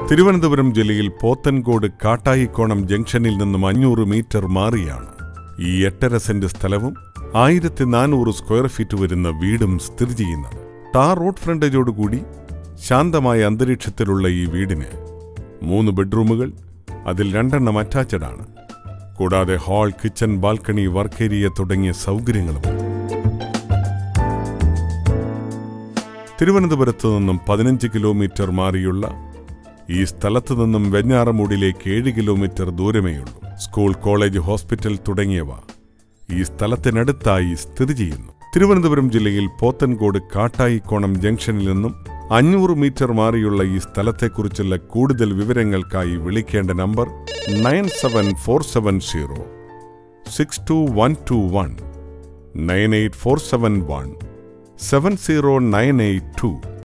തിരുവനന്തപുരം ജില്ലയിൽ പോത്തൻകോട് കാട്ടായിക്കോണം ജംഗ്ഷനിൽ നിന്നും അഞ്ഞൂറ് മീറ്റർ മാറിയാണ് ഈ എട്ടര സെന്റ് സ്ഥലവും ആയിരത്തി നാനൂറ് സ്ക്വയർ ഫീറ്റ് വരുന്ന വീടും സ്ഥിതി ചെയ്യുന്നത് ടാർ റോഡ് ഫ്രണ്ടേജോടുകൂടി ശാന്തമായ അന്തരീക്ഷത്തിലുള്ള ഈ വീടിന് മൂന്ന് ബെഡ്റൂമുകൾ അതിൽ രണ്ടെണ്ണം അറ്റാച്ചഡ് ആണ് കൂടാതെ hall kitchen balcony work area തുടങ്ങിയ സൗകര്യങ്ങളും തിരുവനന്തപുരത്ത് നിന്നും പതിനഞ്ച് കിലോമീറ്റർ മാറിയുള്ള ഈ സ്ഥലത്തു നിന്നും വെഞ്ഞാറമൂടിലേക്ക് ഏഴ് കിലോമീറ്റർ ദൂരമേയുള്ളൂ സ്കൂൾ കോളേജ് ഹോസ്പിറ്റൽ തുടങ്ങിയവ ഈ സ്ഥലത്തിനടുത്തായി സ്ഥിതി ചെയ്യുന്നു തിരുവനന്തപുരം ജില്ലയിൽ പോത്തൻകോട് കാട്ടായിക്കോണം ജംഗ്ഷനിൽ നിന്നും അഞ്ഞൂറ് മീറ്റർ മാറിയുള്ള ഈ സ്ഥലത്തെക്കുറിച്ചുള്ള കൂടുതൽ വിവരങ്ങൾക്കായി വിളിക്കേണ്ട number nine seven four seven zero six two one two one nine eight four seven one seven zero nine eight to